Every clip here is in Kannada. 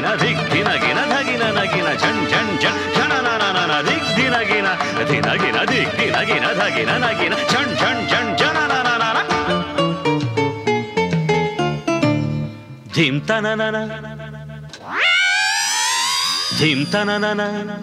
ಧಿನ ಧಿಕ್ ಧಿನ ಗಿನ ಧಗಿನ ನಗಿನ ಝಣ್ ಝಣ್ ಝಣ್ ಝಣ ನನ ನನ ಧಿಕ್ ಧಿನ ಗಿನ ಧಿನ ಗಿನ ಧಿಕ್ ಧಿನ ಗಿನ ಧಗಿನ ನಗಿನ ಝಣ್ ಝಣ್ ಝಣ್ ಝಣ ನನ ನನ ಧಿಮ್ ತನ ನನ ಧಿಮ್ ತನ ನನ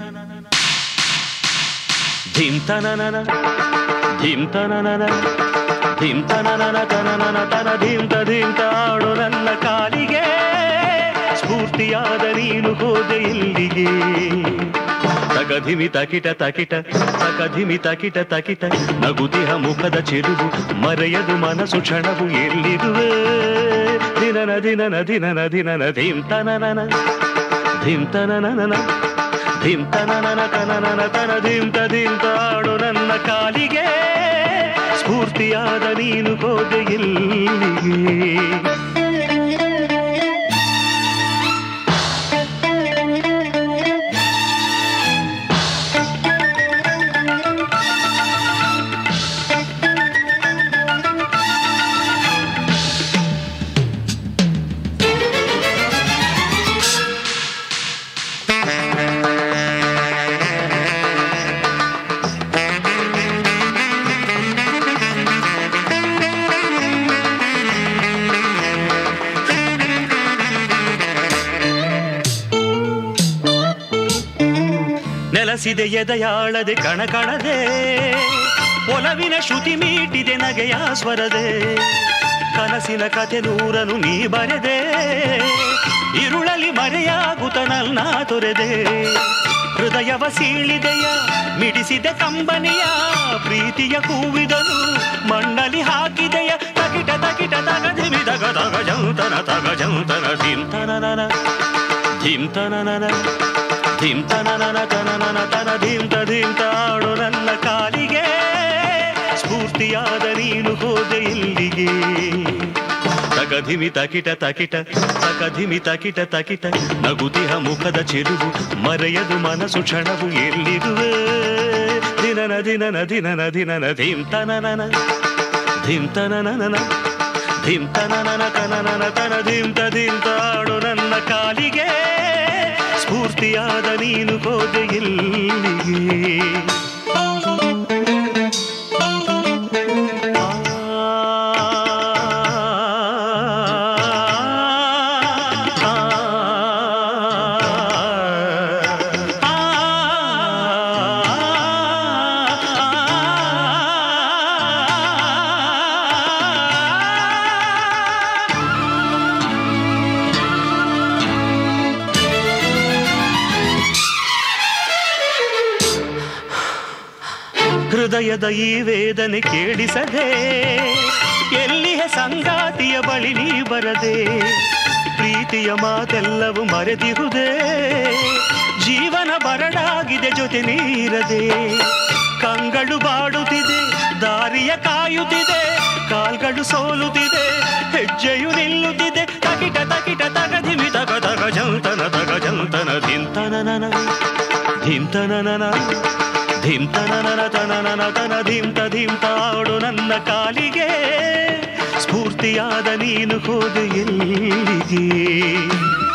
ಧಿಮ್ ತನ ನನ ಧಿಮ್ ತನ ನನ ಧಿಮ್ ತನ ನನ ತನ ನನ ತನ ಧಿಮ್ ತ ಧಿಮ್ ತ ಆಡು ನನ್ನ ಕಾಲಿಗೆ ಸ್ಫೂರ್ತಿಯಾದ ನೀನು ಹೋದೆ ಇಲ್ಲಿಗೆ ತಗಧಿಮಿ ತಕಿಟ ತಕಿಟ ತಕಧಿಮಿ ತಕಿಟ ತಕಿಟ ನಗುತಿಹ ಮುಖದ ಚೆಲುವು ಮರೆಯದು ಮನಸ್ಸು ಕ್ಷಣವು ಎಲ್ಲಿರುವೆ ದಿನನ ದಿನನ ದಿನನ ದಿನನ ಧಿಮ್ ತನನನ ಧಿಮ್ ತನನನ ಧಿಮ್ ತನನನ ತನನನ ತನ ಧಿಮ್ ತ ಧಿಮ್ ತ ಆಡು ನನ್ನ ಕಾಲಿಗೆ ಸ್ಫೂರ್ತಿಯಾದ ನೀನು ಹೋದೆ ಇಲ್ಲಿಗೆ ನೆಲಸಿದೆ ಎದೆಯಾಳದೆ ಕಣಕಣದೆ ಒಲವಿನ ಶ್ರುತಿ ಮೀಟಿದೆ ನಗೆಯ ಸ್ವರದೆ ಕನಸಿನ ಕಥೆ ನೂರನು ನೀ ಬರೆದೆ ಇರುಳಲಿ ಮರೆಯಾಗುತ್ತ ನನ್ನ ತೊರೆದೆ ಹೃದಯವ ಸೀಳಿದೆಯ ಮಿಡಿಸಿದೆ ಕಂಬನಿಯ ಪ್ರೀತಿಯ ಕೂವಿದನು ಮಣ್ಣಲಿ ಹಾಕಿದೆಯ ತಕಿಟ ತಕಿಟ ತಗದಿಮಿ ತಗ ತಗ ಜಂತನ ತಗ ಜಂತನ ಧಿಂತನ ಧಿಂತನ ಧಿಂ ತನನನ ತನನನ ತನ ಧಿಂತ ಧಿಂತ ಆಡು ನನ್ನ ಕಾಲಿಗೆ ಸ್ಫೂರ್ತಿಯಾದ ನೀನು ಹೋದೆ ಇಲ್ಲಿಗೆ ತಗಧಿಮಿ ತಕಿಟ ತಕಿಟ ತಕಧಿಮಿ ತಕಿಟ ತಕಿಟ ನಗುತಿಹ ಮುಖದ ಚೆಲುವು ಮರೆಯದು ಮನಸ್ಸು ಕ್ಷಣವು ಎಲ್ಲಿರುವೆ ದಿನನ ದಿನನ ದಿನನ ದಿನನ ಧಿಂ ತನನನ ಧಿಂ ತನನನ ಧಿಂ ತನನನ ತನನನ ತನ ಧಿಂತ ಧಿಂತ ಆಡು ನನ್ನ ಕಾಲಿಗೆ ಸ್ಫೂರ್ತಿಯಾದ ನೀನು ಹೋದೆ ಇಲ್ಲಿಗೆ ಹೃದಯದ ಈ ವೇದನೆ ಕೇಳಿಸದೆ ಎಲ್ಲಿಯ ಸಂಗಾತಿಯ ಬಳಿ ನೀ ಬರದೆ ಪ್ರೀತಿಯ ಮಾತೆಲ್ಲವೂ ಮರೆತಿರುವುದೇ ಜೀವನ ಬರಡಾಗಿದೆ ಜೊತೆ ನೀರದೆ ಕಂಗಳು ಬಾಡುತ್ತಿದೆ ದಾರಿಯ ಕಾಯುತ್ತಿದೆ ಕಾಲ್ಗಳು ಸೋಲುತ್ತಿದೆ ಹೆಜ್ಜೆಯು ನಿಲ್ಲುತ್ತಿದೆ ತಕಿಟ ತಕಿಟ ತಗಧಿಮಿ ತಗ ತಗ ಜಂತನ ತಗ ಜಂತನ ಧಿಂತನನ ಧಿಂತನನ ಧಿಂತನನ ತನನನ ತನ ಧಿಂತ ಧಿಂತ ಆಡು ನನ್ನ ಕಾಲಿಗೆ ಸ್ಫೂರ್ತಿಯಾದ ನೀನು ಹೋದೆ ಎಲ್ಲಿಗೆ